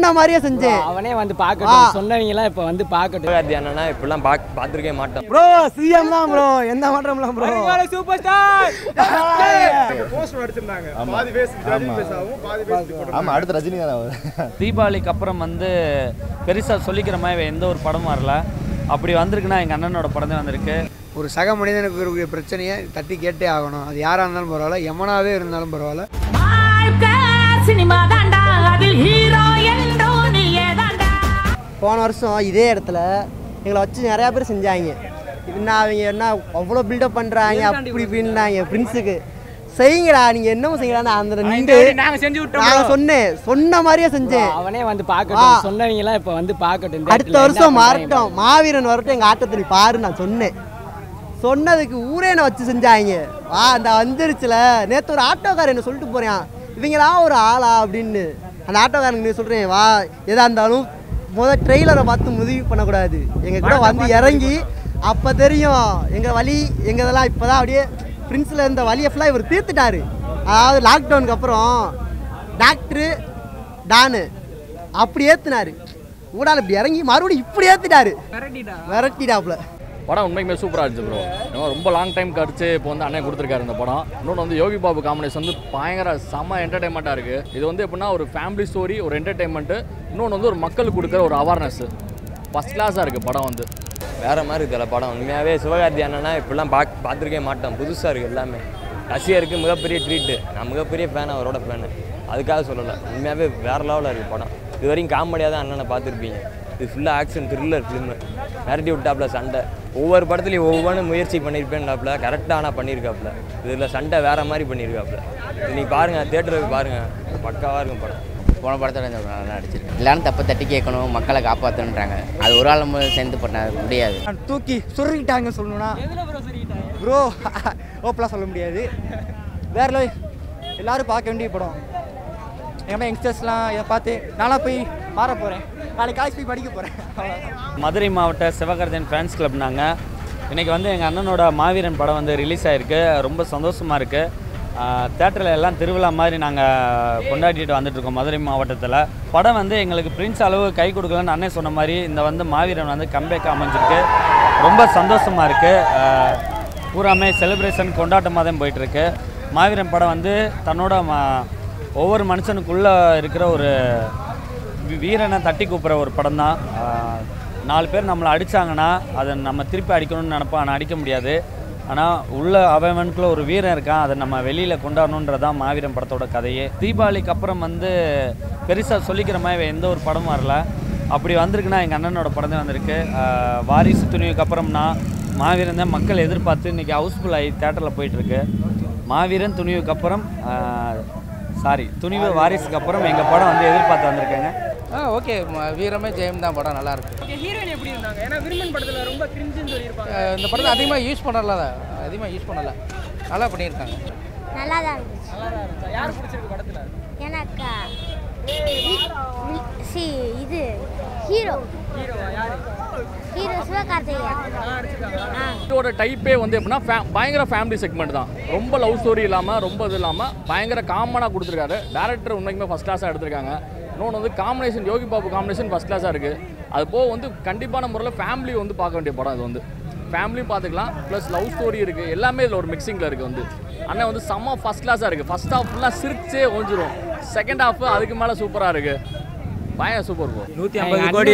சொன்ன மாதிரியே செஞ்சேன் அவனே வந்து பார்க்கட்டும் சொன்னவங்களாம் இப்போ வந்து பார்க்கட்டும் சிவகார்த்தி அண்ணனா இப்படிலாம் பாக் பார்த்துருக்கே மாட்டோம் ப்ரோ சிஎம் தான் ப்ரோ எந்த மாற்றம்லாம் ப்ரோ சூப்பர் ஸ்டார் ஆமா அடுத்த ரஜினி தான் அவர் தீபாவளிக்கு அப்புறம் வந்து பெருசாக சொல்லிக்கிற மாதிரி எந்த ஒரு படமும் வரல அப்படி வந்திருக்குன்னா எங்கள் அண்ணனோட படம் தான் வந்திருக்கு ஒரு சக மனிதனுக்கு இருக்கக்கூடிய பிரச்சனையை தட்டி கேட்டே ஆகணும் அது யாராக இருந்தாலும் பரவாயில்ல எமனாவே இருந்தாலும் பரவாயில்ல சினிமா தாண்டா அதில் ஹீரோ என்றோ நீயே தாண்டா போன வருஷம் இதே இடத்துல எங்களை வச்சு நிறையா பேர் செஞ்சாங்க என்ன அவங்க என்ன அவ்வளோ பில்டப் பண்ணுறாங்க அப்படி இப்படின்னாங்க பிரின்ஸுக்கு செய்யுங்கடா நீங்கள் என்னமோ செய்யலாம் அந்த நின்று நாங்க செஞ்சு விட்டோம் நான் சொன்னேன் சொன்ன மாதிரியே செஞ்சேன் அவனே வந்து பார்க்கட்டும் சொன்னவங்களாம் இப்போ வந்து பார்க்கட்டும் இந்த அடுத்த இடத்துல வருஷம் என்ன மாறட்டும் மாவீரன் வரட்டும் எங்கள் ஆட்டத்தை நீ பாரு நான் சொன்னேன் சொன்னதுக்கு ஊரே என்னை வச்சு செஞ்சாங்க வா அந்த வந்துருச்சுல நேற்று ஒரு ஆட்டோக்காரர் என்ன சொல்லிட்டு போறேன் இவங்களா ஒரு ஆளா அப்படின்னு அந்த ஆட்டோக்காரனுக்கு நீ சொல்கிறேன் வா எதா இருந்தாலும் முதல் ட்ரெய்லரை பார்த்து முடிவு பண்ணக்கூடாது எங்கள் கூட வந்து இறங்கி அப்போ தெரியும் எங்கள் வழி எங்கள் இதெல்லாம் இப்போ தான் அப்படியே பிரின்ஸில் இருந்த வழியை ஃபுல்லாக இவர் தீர்த்துட்டாரு அதாவது லாக்டவுனுக்கு அப்புறம் டாக்டரு டானு அப்படி ஏத்துனாரு ஊடால இப்படி இறங்கி மறுபடியும் இப்படி ஏத்திட்டாரு விரட்டிடாப்ல படம் உண்மைக்குமே சூப்பராக இருந்துச்சு ப்ரோ ஏன்னா ரொம்ப லாங் டைம் கழிச்சு இப்போ வந்து அண்ணன் கொடுத்துருக்காரு இந்த படம் இன்னொன்று வந்து யோகி பாபு காம்பினேஷன் வந்து பயங்கர செம்ம என்டர்டைன்மெண்ட்டாக இருக்குது இது வந்து எப்படின்னா ஒரு ஃபேமிலி ஸ்டோரி ஒரு என்டர்டைன்மெண்ட்டு இன்னொன்று வந்து ஒரு மக்களுக்கு கொடுக்குற ஒரு அவேர்னஸ் ஃபஸ்ட் கிளாஸாக இருக்குது படம் வந்து வேற மாதிரி இருக்குல்ல படம் உண்மையாகவே சிவகார்த்தி அண்ணனா இப்படிலாம் பாக் பார்த்துருக்கே மாட்டோம் புதுசாக இருக்குது எல்லாமே ரசிகருக்கு மிகப்பெரிய ட்ரீட்டு நான் மிகப்பெரிய ஃபேன் அவரோட ஃபேனு அதுக்காக சொல்லலை உண்மையாகவே வேறு லெவலில் இருக்குது படம் இது வரைக்கும் காமெடியாக தான் அண்ணனை பார்த்துருப்பீங்க இது ஃபுல்லாக ஆக்ஷன் த்ரில்லர் ஃபிலிமு மிரட்டி விட்டாப்புல சண்டை ஒவ்வொரு படத்துலையும் ஒவ்வொன்றும் முயற்சி பண்ணியிருப்பேன்டாப்புல கரெக்டாக ஆனால் பண்ணியிருக்காப்புல இதில் சண்டை வேறு மாதிரி பண்ணியிருக்காப்புல இது நீ பாருங்கள் தேட்டருக்கு பாருங்கள் பக்காவாக இருக்கும் படம் போன படத்தோட இந்த படம் நல்லா நடிச்சிருக்கு எல்லாரும் தப்பை தட்டி கேட்கணும் மக்களை காப்பாற்றணுன்றாங்க அது ஒரு ஆள் மூலம் சேர்ந்து பண்ண முடியாது தூக்கி சுருங்கிட்டாங்க சொல்லணும்னா ப்ரோ ஓப்பெலாம் சொல்ல முடியாது வேற level. எல்லாரும் பார்க்க வேண்டிய படம் ஏன்னா யங்ஸ்டர்ஸ்லாம் இதை பார்த்து நானாக போய் மாற போகிறேன் நாளைக்கு காலேஜ் போய் படிக்க போகிறேன் மதுரை மாவட்ட சிவகர்தன் ஃபேன்ஸ் கிளப் நாங்கள் இன்றைக்கி வந்து எங்கள் அண்ணனோட மாவீரன் படம் வந்து ரிலீஸ் ஆகிருக்கு ரொம்ப சந்தோஷமாக இருக்குது தேட்டரில் எல்லாம் திருவிழா மாதிரி நாங்கள் கொண்டாடிட்டு வந்துட்டுருக்கோம் மதுரை மாவட்டத்தில் படம் வந்து எங்களுக்கு பிரின்ஸ் அளவு கை கொடுக்கலன்னு அண்ணன் சொன்ன மாதிரி இந்த வந்து மாவீரன் வந்து கம்பேக் அமைஞ்சிருக்கு ரொம்ப சந்தோஷமாக இருக்குது பூராமே செலிப்ரேஷன் கொண்டாட்டமாக தான் போயிட்டுருக்கு மாவீரன் படம் வந்து தன்னோட ம ஒவ்வொரு மனுஷனுக்குள்ளே இருக்கிற ஒரு வி- வீரனை தட்டி கூப்பிட்ற ஒரு படம் தான் நாலு பேர் நம்மளை அடித்தாங்கன்னா அதை நம்ம திருப்பி அடிக்கணும்னு நினப்போம் ஆனால் அடிக்க முடியாது ஆனால் உள்ள அவனுக்குள்ள ஒரு வீரன் இருக்கான் அதை நம்ம வெளியில் கொண்டாடணுன்றதான் மாவீரன் படத்தோட கதையே தீபாவளிக்கு அப்புறம் வந்து பெருசாக சொல்லிக்கிற மாதிரி எந்த ஒரு படமும் வரல அப்படி வந்திருக்குன்னா எங்கள் அண்ணனோட படம் தான் வந்திருக்கு ஆஹ் வாரிசு துணிவுக்கு அப்புறம்னா மாவீரன் தான் மக்கள் எதிர்பார்த்து இன்றைக்கி ஹவுஸ்ஃபுல் ஆகி தேட்டரில் போயிட்டுருக்கு மாவீரன் துணிவுக்கு அப்புறம் சாரி துணிவு வாரிசுக்கு அப்புறம் எங்கள் படம் வந்து எதிர்பார்த்து வந்திருக்கேங்க ஆ ஓகே வீரமே ஜெயம் தான் படம் நல்லா இருக்கு ஹீரோயின் எப்படி இருந்தாங்க ஏன்னா விருமன் படத்துல ரொம்ப கிரிஞ்சுன்னு சொல்லியிருப்பாங்க இந்த படத்தை அதிகமாக யூஸ் பண்ணல அதிகமாக யூஸ் பண்ணல நல்லா பண்ணியிருக்காங்க நல்லா தான் இருந்துச்சு யார் பிடிச்சிருக்கு படத்துல எனக்கு சி இது ஹீரோ ஹீரோவா யாரு ஹீரோ சிவகார்த்திகேயன் ஆ இதோட டைப்பே வந்து எப்படின்னா fa- பயங்கர ஃபேமிலி செக்மெண்ட் தான் ரொம்ப லவ் ஸ்டோரி இல்லாமல் ரொம்ப இது இல்லாமல் பயங்கர காமனாக கொடுத்துருக்காரு டேரக்டர் உண்மைக்குமே ஃபஸ்ட் கிளாஸாக எடுத்திருக்காங்க இன்னொன்று வந்து combination Yogi Babu combination first கிளாஸாக இருக்குது அது போக வந்து கண்டிப்பான முறையில் ஃபேமிலி வந்து பார்க்க வேண்டிய படம் இது வந்து ஃபேமிலியும் பார்த்துக்கலாம் ப்ளஸ் லவ் ஸ்டோரி இருக்குது எல்லாமே இதில் ஒரு மிக்சிங்கில் இருக்குது வந்து அண்ணன் வந்து செம்ம ஃபஸ்ட் கிளாஸாக இருக்குது ஃபஸ்ட் ஹாஃப் ஃபுல்லாக சிரிச்சே ஒழிஞ்சிரும் செகண்ட் ஹாஃப் அதுக்கு மேலே சூப்பராக இருக்குது பயங்கர சூப்பர் போ நூற்றி ஐம்பது கோடி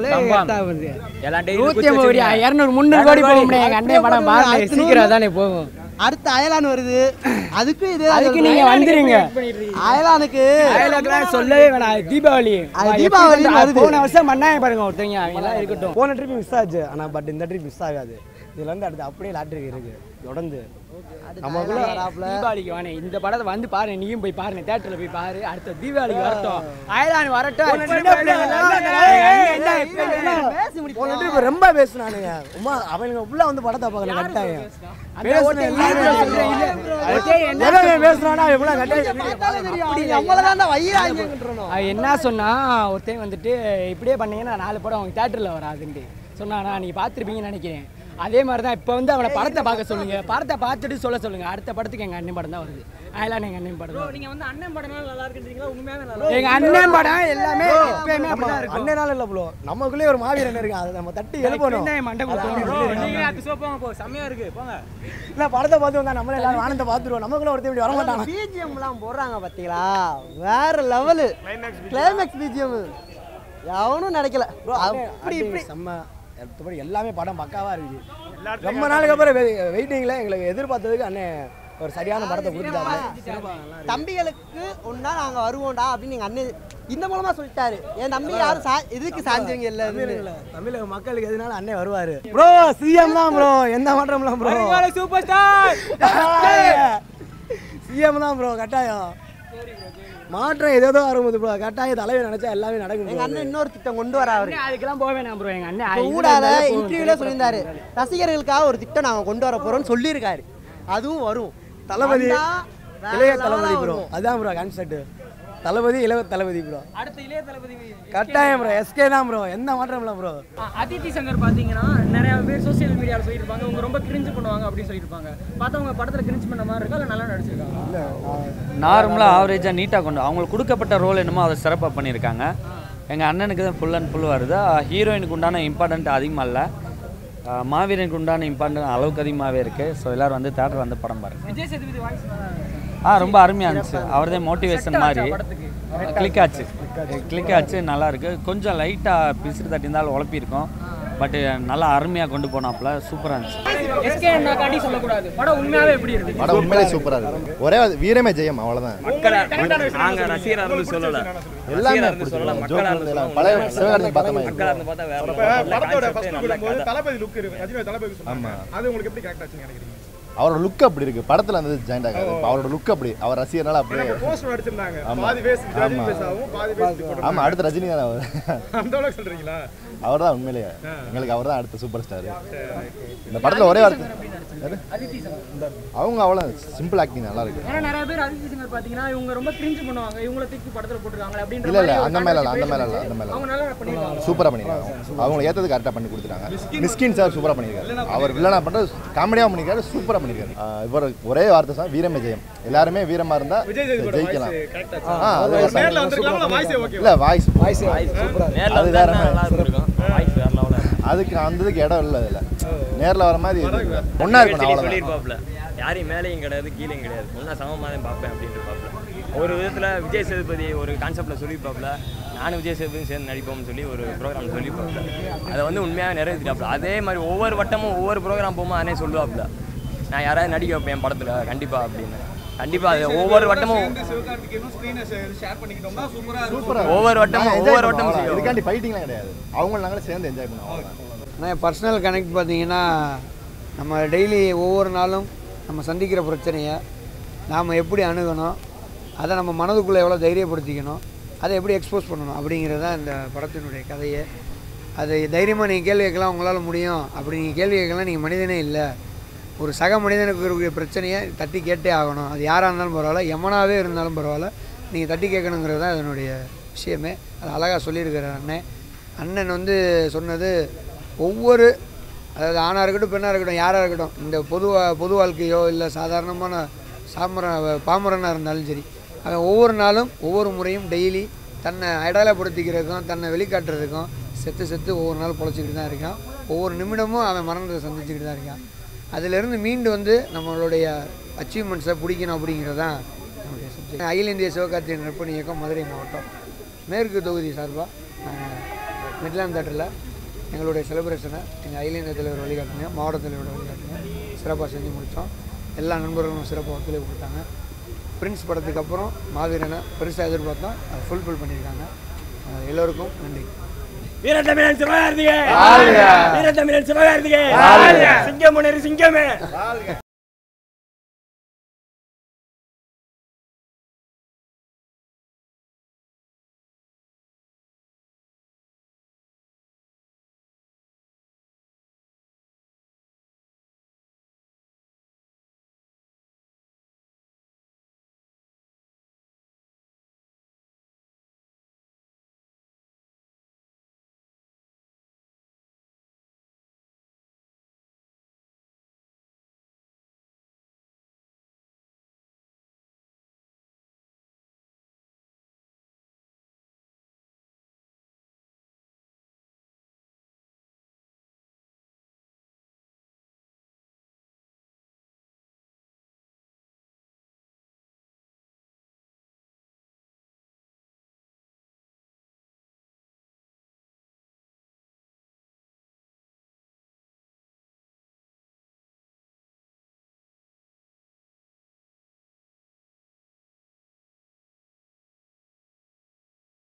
நூற்றி ஐம்பது கோடி இரநூறு முந்நூறு கோடி போக முடியாது எங்கள் அண்ணன் படம் பாருங்க சீக்கிரம் தானே போகும் அடுத்து அயலான் வருது அதுக்கு இதே அதுக்கு நீங்க வந்துருங்க அயலானுக்கு டயலாக்லாம் சொல்லவே வேணாம் தீபாவளி அது தீபாவளி வருது. போன வருஷம் பண்ணாங்க பாருங்க ஒருத்தங்க அவங்க எல்லாம் இருக்கட்டும் போன ட்ரிப் மிஸ் ஆச்சு ஆனால் பட் இந்த ட்ரிப் மிஸ் ஆகாது இதுல இருந்து அடுத்து அப்படியே லாட்ரிக் இருக்கு தொடர்ந்து நமக்குள்ள வராப்புல தீபாவளிக்கு வானே இந்த படத்தை வந்து பாரு நீயும் போய் பாருங்க தேட்டர்ல போய் பாரு அடுத்த தீபாவளிக்கு வரட்டும் அயலான் வரட்டும் சின்ன பிள்ளைங்க எல்லாம் போன ட்ரிப் ரொம்ப பேசுனானுங்க உமா அவனுங்க உள்ள வந்து படத்தை பார்க்கணும் கட்டாயம் அந்த ஓட்டை எல்லாரும் சொல்றேன் இல்ல. ஓட்டை என்ன எவன் பேசுறானா எவ்வளவு கட்டாயம் நம்மளதான் வயிறாங்க அவன் என்ன சொன்னா ஒருத்தன் வந்துட்டு இப்படியே பண்ணீங்கன்னா நாலு படம் அவங்க தேட்டரில் வராதுன்ட்டு சொன்னானா நீங்கள் பார்த்துருப்பீங்கன்னு நினைக்கிறேன் அதே மாதிரி தான் இப்போ வந்து அவனை படத்தை பார்க்க சொல்லுங்க படத்தை பார்த்துட்டு சொல்ல சொல்லுங்க அடுத்த படத்துக்கு எங்கள் அண்ணன் படம் தான் வருது அதெல்லாம் எங்கள் அண்ணன் படம் தான். நீங்க வந்து அண்ணன் படம் நல்லா இருக்குன்றீங்களா உண்மையாவே நல்லா எங்க அண்ணன் படம் எல்லாமே எப்பயுமே அப்படிதான் இருக்கும் அண்ணனால இல்லை ப்ரோ நமக்குள்ளே ஒரு மாவீரன் இருக்கு அதை நம்ம தட்டி எழுப்பணும் என்ன மண்டை கொடுத்தோம் நீங்க அது சோப்பாங்க போ செம்மையா இருக்கு போங்க இல்லை படத்தை பார்த்து வந்தா நம்மளே எல்லாரும் வானத்தை பார்த்துருவோம் நமக்குள்ள ஒருத்தர் இப்படி வர மாட்டாங்க பிஜிஎம்லாம் போடுறாங்க பார்த்தீங்களா வேற லெவலு கிளைமேக்ஸ் பிஜிஎம் எவனும் நினைக்கல அப்படி இப்படி செம்ம மற்றபடி எல்லாமே படம் பக்காவா இருக்குது ரொம்ப நாளுக்கு அப்புறம் வெயிட்டிங்கில் எங்களுக்கு எதிர்பார்த்ததுக்கு அண்ணன் ஒரு சரியான படத்தை கொடுத்துட்டாரு தம்பிகளுக்கு ஒன்றா நாங்கள் வருவோம்டா அப்படின்னு எங்கள் அண்ணன் இந்த மூலமா சொல்லிட்டாரு என் தம்பி யாரும் சா இதுக்கு சாஞ்சவங்க இல்லை தமிழ் தமிழக மக்களுக்கு எதுனால அண்ணன் வருவாரு ப்ரோ சிஎம் தான் ப்ரோ எந்த மாற்றம்லாம் ப்ரோ சூப்பர் ஸ்டார் சிஎம் தான் ப்ரோ கட்டாயம் மாற்றம் ஏதோ வரும்போது ப்ரோ கட்டாயம் தலைவர் நினைச்சா எல்லாமே நடக்கும் எங்கள் அண்ணன் இன்னொரு திட்டம் கொண்டு வர அவரு அதுக்கெல்லாம் போக வேணாம் ப்ரோ எங்கள் அண்ணன் இப்போ ஊடால இன்டர்வியூல சொல்லியிருந்தாரு ரசிகர்களுக்காக ஒரு திட்டம் நாங்கள் கொண்டு வர போறோம்னு சொல்லியிருக்காரு அதுவும் வரும் தளபதி வந்தா வேற இளைய level ஆ தளபதி ப்ரோ வரும். அதான் ப்ரோ கான்செப்ட் தளபதி இளைய தளபதி ப்ரோ அடுத்த இளைய தளபதி கட்டாயம் ப்ரோ எஸ்கே தான் ப்ரோ எந்த மாற்றம் இல்லை ப்ரோ அ- அதித்தி சங்கர் பார்த்தீங்கன்னா நிறைய பேர் சோஷியல் மீடியாவில் சொல்லியிருப்பாங்க இவங்க ரொம்ப கிரிஞ்சு பண்ணுவாங்க அப்படின்னு சொல்லியிருப்பாங்க பார்த்தா அவங்க படத்தில் கிரிஞ்சு பண்ண மாதிரி இருக்கா இல்லை நல்லா நடிச்சிருக்காங்க நார்மலாக ஆவரேஜாக நீட்டாக கொண்டு அவங்களுக்கு கொடுக்கப்பட்ட ரோல் என்னமோ அதை சிறப்பாக பண்ணியிருக்காங்க எங்கள் அண்ணனுக்கு தான் ஃபுல் அண்ட் ஃபுல் வருது ஹீரோயினுக்கு உண்டான இம்பார்ட்டன்ட் அதிகமாக இல்லை அஹ் மாவீரனுக்கு உண்டான இம்பார்ட்டன்ட் அளவுக்கு அதிகமாகவே இருக்குது ஸோ எல்லோரும் வந்து தேட்டர் வந்து படம் பாருங்க விஜய் சேதுபதி வாய்ஸ் நல்லா இருக்கு. ஆ ரொம்ப அருமையாக இருந்துச்சு அவரதே மோட்டிவேஷன் மாதிரி படத்துக்கு கிளிக் ஆச்சு கிளிக் ஆச்சு நல்லா இருக்கு கொஞ்சம் லைட்டாக பிசுறு தட்டியிருந்தாலும் உழப்பியிருக்கோம் பட் நல்லா அருமையாக கொண்டு போனாப்புல சூப்பராக இருந்துச்சு எஸ்கே என்ன காட்டி சொல்லக்கூடாது படம் உண்மையாவே எப்படி இருக்கு படம் உண்மையிலே சூப்பரா இருக்கு ஒரே அது வீரமே ஜெயம் அவ்வளவுதான் மக்களை நாங்கள் ரசிகராக இருந்து சொல்லலை எல்லாமே ரசிகரா இருந்து சொல்லலை பிடிச்சிருக்கு. மக்களாக ஜோக்கு இருந்து எல்லாம் சொல்லலை. பழைய சிவகார்த்திகேயன் பார்த்த மாதிரி மக்களாக இருந்து பார்த்தா வேற level. நல்ல படத்தோட concept, ஃபர்ஸ்ட் நல்ல போது கதை. தளபதி லுக் இருக்கு ரஜினி தளபதி சொன்னாங்க ஆமா. அது உங்களுக்கு எப்படி கரெக்ட் ஆச்சுன்னு நினைக்கிறீங்க அவரோட லுக் அப்படி இருக்கு படத்துல வந்து ஜாயிண்ட் ஆகாது இப்ப அவரோட லுக் அப்படி அவர் ரசிகர்னால அப்படியே போஸ்டர் அடிச்சிருந்தாங்க ஆமா. பாதி ஃபேஸ் ரஜினி ஆமா. ஃபேஸ் ஆகும் பாதி ஃபேஸ் ஆமா அடுத்த ரஜினி தான் அவர் அந்த அளவுக்கு சொல்றீங்களா அவர் தான் உண்மையிலேயே எங்களுக்கு அவர் தான் அடுத்த சூப்பர் ஸ்டார் இந்த படத்துல ஒரே வார்த்தை யாரு? அவங்க அவ்வளோ சிம்பிள் ஆக்டிங் நல்லா இருக்கு ஏன்னா நிறைய பேர் அதித்தி சங்கர் பார்த்தீங்கன்னா இவங்க ரொம்ப கிரிஞ்சு பண்ணுவாங்க இவங்களை தூக்கி படத்தில் போட்டுருக்காங்க அப்படின்ற இல்ல இல்ல மாதிரி ஒரு அந்த மேல இல்ல controversy அந்த மேல இல்ல போயிட்டு அந்த மேல அவங்க இல்ல நல்லா பண்ணிருக்காங்க சூப்பரா பண்ணிருக்காங்க அவங்களை ஏத்தது கரெக்டா பண்ணி கொடுத்துட்டாங்க மிஸ்கின் சார் சூப்பரா பண்ணிருக்காரு அவர் வில்லனா பண்றது காமெடியா பண்ணிருக்காரு சூப்பரா பண்ணிருக்காரு ஆஹ் இவர் ஒரே வார்த்தை தான் வீரமே ஜெயம் எல்லாருமே வீரமா இருந்தா விஜய் சேதுபதி ஜெயிக்கலாம் கரெக்ட் ஆ, அது ஆச்சு நேர்ல வந்திருக்கலாம்ல வாய்ஸ் ஓகே இல்ல வாய்ஸ் நேர்ல அது வந்தா வேற இன்னும் நல்லா இருந்திருக்கும் வாய்ஸ் வேற லெவலாக அதுக்கு அந்த இதுக்கு இடம் இல்ல இதுல நேர்ல வர மாதிரி இருக்கு. ஒண்ணா இருக்கணும் அவ்வளவுதான் சொல்லியிருப்பாப்ல யாரையும் மேலேயும் கிடையாது கீழேயும் கிடையாது ஒன்றா சமமாக தான் பார்ப்பேன் அப்படின்ட்டு பாப்ல ஒரு விதத்தில் விஜய் சேதுபதி ஒரு கான்செப்டில் சொல்லியிருப்பாப்ல நானும் விஜய் சேதுபதி சேர்ந்து நடிப்போம்னு சொல்லி ஒரு ப்ரோக்ராம் சொல்லியிருப்பாப்ல அதை வந்து உண்மையாக நிறைவேற்றிட்டாப்ல அதே மாதிரி ஒவ்வொரு வட்டமும் ஒவ்வொரு ப்ரோக்ராம் போகும்போது அதே சொல்லுவாப்ல நான் யாராவது நடிக்க வைப்பேன் என் படத்தில் கண்டிப்பாக அப்படின்னு கண்டிப்பாக அது ஒவ்வொரு வட்டமும் சிவகார்த்திகேயனும் ஸ்க்ரீனை ஷேர் பண்ணிக்கிட்டோம்னா சூப்பரா சூப்பரா ஒவ்வொரு வட்டமும் நாங்க enjoy ஒவ்வொரு பண்ணுவோம் வட்டமும் அவ்வளவுதான். செய்வோம். இதுக்காண்டி ஃபைட்டிங்லாம் கிடையாது அவங்க நாங்களும் சேர்ந்து என்ஜாய் பண்ணுவோம் அவ்வளவுதான். ஆனால் என் பர்சனல் கனெக்ட் பார்த்தீங்கன்னா நம்ம டெய்லி ஒவ்வொரு நாளும் நம்ம சந்திக்கிற பிரச்சனையை நாம் எப்படி அணுகணும் அதை நம்ம மனதுக்குள்ளே எவ்வளோ தைரியப்படுத்திக்கணும் அதை எப்படி எக்ஸ்போஸ் பண்ணணும் அப்படிங்கிறது தான் இந்த படத்தினுடைய கதையே அது தைரியமாக நீங்கள் கேள்வி கேட்கலாம் உங்களால் முடியும் அப்படி நீங்கள் கேள்வி கேட்கலாம் நீங்கள் மனிதனே இல்லை ஒரு சக மனிதனுக்கு இருக்கக்கூடிய பிரச்சனையை தட்டி கேட்டே ஆகணும் அது யாராக இருந்தாலும் பரவாயில்ல எமனாவே இருந்தாலும் பரவாயில்ல நீங்கள் தட்டி கேட்கணுங்கிறது தான் இதனுடைய விஷயமே அது அழகாக சொல்லியிருக்கிறார் அண்ணன் அண்ணன் வந்து சொன்னது ஒவ்வொரு அதாவது ஆணாக இருக்கட்டும் பெண்ணாக இருக்கட்டும் யாராக இருக்கட்டும் இந்த பொது வா- பொது வாழ்க்கையோ இல்லை சாதாரணமான சாமர பாமரனாக இருந்தாலும் சரி அவன் ஒவ்வொரு நாளும் ஒவ்வொரு முறையும் டெய்லி தன்னை அடையாளப்படுத்திக்கிறதுக்கும் தன்னை வெளிக்காட்டுறதுக்கும் செத்து செத்து ஒவ்வொரு நாள் பொழைச்சிக்கிட்டு தான் இருக்கான் ஒவ்வொரு நிமிடமும் அவன் மரணத்தை சந்திச்சுக்கிட்டு தான் இருக்கான் அதிலிருந்து மீண்டு வந்து நம்மளுடைய அச்சீவ்மெண்ட்ஸை பிடிக்கணும் அப்படிங்கிறது தான் நம்முடைய சப்ஜெக்ட் அகில இந்திய சிவகார்த்திகேயன் நற்பணி இயக்கம் மதுரை மாவட்டம் மேற்கு தொகுதி சார்பாக மிட்லாண்ட் தேட்டரில் எங்களுடைய செலிப்ரேஷனை எங்கள் அகில இந்திய தலைவர் வழிகாட்டுங்க மாவட்ட தலைவரோட வழிகாட்டுங்க சிறப்பாக செஞ்சு முடித்தோம் எல்லா நண்பர்களும் சிறப்பாக ஒத்துழைப்பு கொடுத்தாங்க பிரின்ஸ் படத்துக்கு அப்புறம் மாவீரனை பெருசாக எதிர்பார்த்தோம் அதை ஃபுல்ஃபில் பண்ணியிருக்காங்க அஹ் எல்லோருக்கும் நன்றி வீரத்தமிழன் சிவகார்த்திகே வாழ்க! வீரத்தமிழன் சிவகார்த்திகே சிங்கம் சிங்கமே